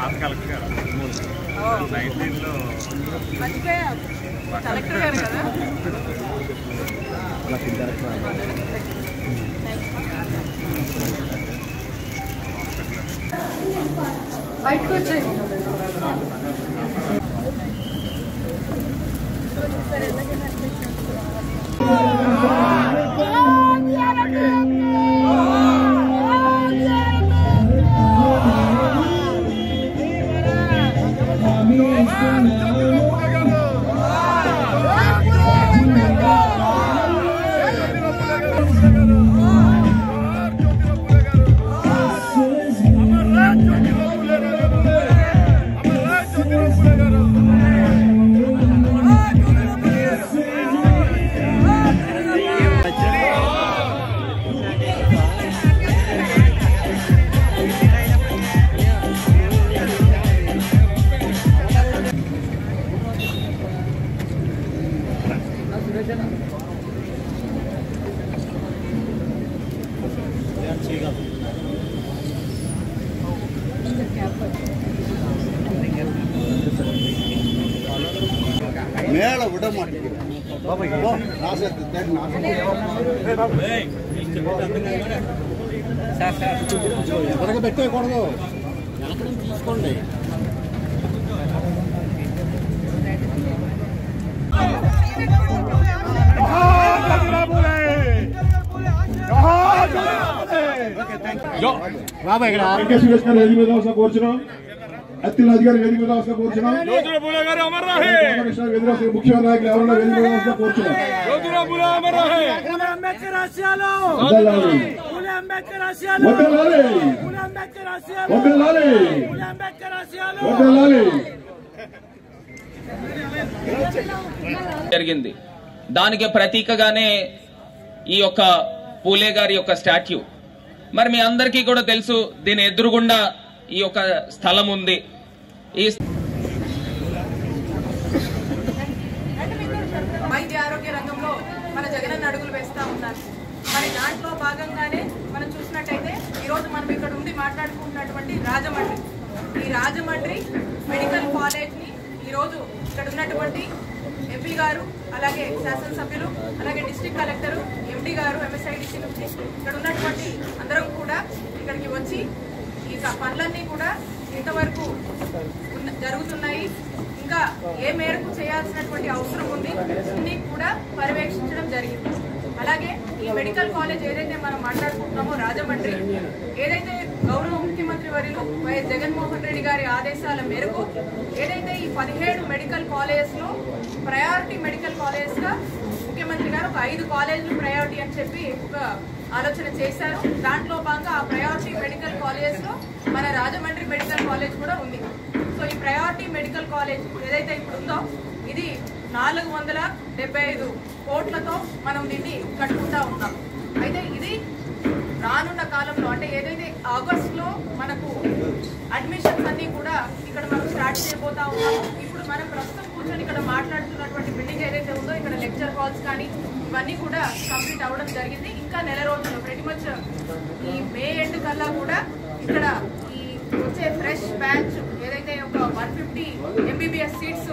పాత కలెక్టర్ గారు నైన్టీన్లో మర్చిపోయా కలెక్టర్ గారు కదా బయటకు వచ్చాయి மேல விட மாட்டேங்கிறேன் ஓ, நாசத்து தேடி நாசத்து. ఎదరగా పెట్టేయకూడదు వెనక నుంచి తీసుకోండి బాబాయ్ ఇక్కడ వెంకట సురేష్ గారు వేదిక మీద అవసరం కోరుచున్నాం అత్తిల్ అధికారి వేదిక మీద అవసరం కోరుచున్నాం రామకృష్ణ వేదిక అవసరం ముఖ్య నాయకులు ఎవరైనా వేదిక మీద అవసరం కోరుచున్నాం వదలాలి. వదలాలి. వదలాలి. వదలాలి. జరిగింది దానికి ప్రతీకగానే ఈ యొక్క పూలే గారి యొక్క స్టాట్యూ మరి మీ అందరికీ కూడా తెలుసు దీని ఎదురుగుండా ఈ యొక్క స్థలం ఉంది ఈ వైద్య ఆరోగ్య రంగంలో మన జగనన్న అడుగులు వేస్తా ఉన్నారు మరి దాంట్లో భాగంగానే మనం చూసినట్టయితే ఈరోజు మనం ఇక్కడ ఉండి మాట్లాడుకుంటున్నటువంటి రాజమండ్రి ఈ రాజమండ్రి మెడికల్ కాలేజ్ని ఈరోజు ఇక్కడ ఉన్నటువంటి ఎంపీ గారు అలాగే శాసనసభ్యులు అలాగే డిస్ట్రిక్ట్ కలెక్టర్ ఎండి గారు ఎంఎస్ఐడిసి నుంచి ఇక్కడ ఉన్నటువంటి అందరం కూడా ఇక్కడికి వచ్చి ఈ పనులన్నీ కూడా ఇంతవరకు ఉన్న- జరుగుతున్నాయి ఇంకా ఏ మేరకు చేయాల్సినటువంటి అవసరం ఉంది అన్ని కూడా పర్యవేక్షించడం జరిగింది అలాగే ఈ మెడికల్ కాలేజ్ ఏదైతే మనం మాట్లాడుకుంటున్నామో రాజమండ్రి ఏదైతే గౌరవ ముఖ్యమంత్రి వర్యులు వైఎస్ జగన్మోహన్ రెడ్డి గారి ఆదేశాల మేరకు ఏదైతే ఈ పదిహేడు మెడికల్ కాలేజెస్ లో ప్రయారిటీ మెడికల్ కాలేజెస్ గా ముఖ్యమంత్రి గారు ఒక ఐదు కాలేజీలు ప్రయారిటీ అని చెప్పి ఒక ఆలోచన చేశారు దాంట్లో భాగంగా ఆ ప్రయారిటీ మెడికల్ కాలేజెస్ లో మన రాజమండ్రి మెడికల్ కాలేజ్ కూడా ఉంది సో ఈ ప్రయారిటీ మెడికల్ కాలేజ్ ఏదైతే ఇప్పుడు ఉందో ఇది నాలుగు వందల డెబ్బై ఐదు కోట్లతో మనం దీన్ని కట్టుకుంటా ఉన్నాం అయితే ఇది రానున్న కాలంలో అంటే ఏదైతే ఆగస్ట్ లో మనకు అడ్మిషన్స్ అన్ని కూడా ఇక్కడ మనం స్టార్ట్ చేయబోతా ఉన్నాము ఇప్పుడు మనం ప్రస్తుతం కూర్చొని ఇక్కడ మాట్లాడుతున్నటువంటి బిల్డింగ్ ఏదైతే ఉందో ఇక్కడ లెక్చర్ హాల్స్ కానీ ఇవన్నీ కూడా కంప్లీట్ అవ్వడం జరిగింది ఇంకా నెల రోజుల్లో ప్రతి మచ్ ఈ మే ఎండ్ కల్లా కూడా ఇక్కడ ఈ వచ్చే ఫ్రెష్ బ్యాచ్ ఏదైతే ఒక వన్ ఫిఫ్టీ ఎంబీబీఎస్ సీట్స్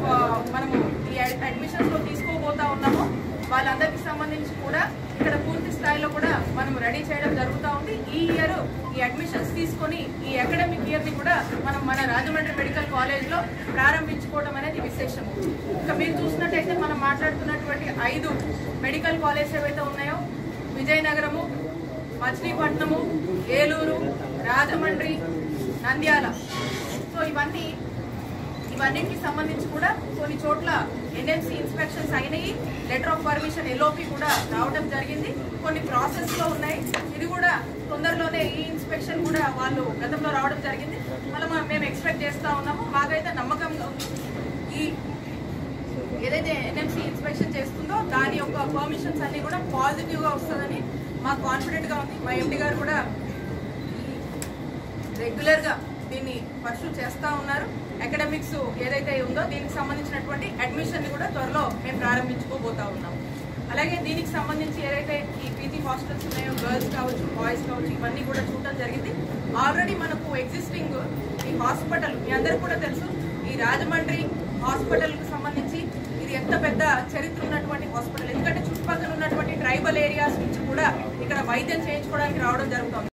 మనము ఈ అడ్మిషన్స్ లో తీసుకోబోతా ఉన్నామో వాళ్ళందరికీ సంబంధించి కూడా ఇక్కడ పూర్తి స్థాయిలో కూడా మనం రెడీ చేయడం జరుగుతూ ఉంది ఈ ఇయర్ ఈ అడ్మిషన్స్ తీసుకొని ఈ అకాడమిక్ ఇయర్ ని కూడా మనం మన రాజమండ్రి మెడికల్ కాలేజ్ లో ప్రారంభించుకోవడం అనేది విశేషం ఇంకా మీరు చూసినట్టయితే మనం మాట్లాడుతున్నటువంటి ఐదు మెడికల్ కాలేజ్ ఏవైతే ఉన్నాయో విజయనగరము మచిలీపట్నము ఏలూరు రాజమండ్రి నంద్యాల సో ఇవన్నీ ఇవన్నిటికి సంబంధించి కూడా కొన్ని చోట్ల ఎన్ఎంసీ ఇన్స్పెక్షన్స్ అయినాయి లెటర్ ఆఫ్ పర్మిషన్ ఎల్ఓపి కూడా రావడం జరిగింది కొన్ని ప్రాసెస్ లో ఉన్నాయి ఇది కూడా తొందరలోనే ఈ ఇన్స్పెక్షన్ కూడా వాళ్ళు గతంలో రావడం జరిగింది మళ్ళీ మనం మేము ఎక్స్పెక్ట్ చేస్తా ఉన్నాము మాకైతే నమ్మకంగా ఉంది. ఈ ఏదైతే ఎన్ఎంసీ ఇన్స్పెక్షన్ చేస్తుందో దాని యొక్క పర్మిషన్స్ అన్ని కూడా పాజిటివ్ గా వస్తుందని మాకు కాన్ఫిడెంట్ గా ఉంది మా ఎండి గారు కూడా రెగ్యులర్ గా దీన్ని పర్సూ చేస్తా ఉన్నారు అకాడమిక్స్ ఏదైతే ఉందో దీనికి సంబంధించినటువంటి అడ్మిషన్ ని కూడా త్వరలో మేము ప్రారంభించుకోబోతా ఉన్నాం అలాగే దీనికి సంబంధించి ఏదైతే ఈ పీజీ హాస్టల్స్ ఉన్నాయో గర్ల్స్ కావచ్చు బాయ్స్ కావచ్చు ఇవన్నీ కూడా చూడటం జరిగింది ఆల్రెడీ మనకు ఎగ్జిస్టింగ్ ఈ హాస్పిటల్ మీ అందరికీ కూడా తెలుసు ఈ రాజమండ్రి హాస్పిటల్ కు సంబంధించి ఇది ఎంత పెద్ద చరిత్ర ఉన్నటువంటి హాస్పిటల్ ఎందుకంటే చుట్టుపక్కల ఉన్నటువంటి ట్రైబల్ ఏరియాస్ నుంచి కూడా ఇక్కడ వైద్యం చేయించుకోవడానికి రావడం జరుగుతుంది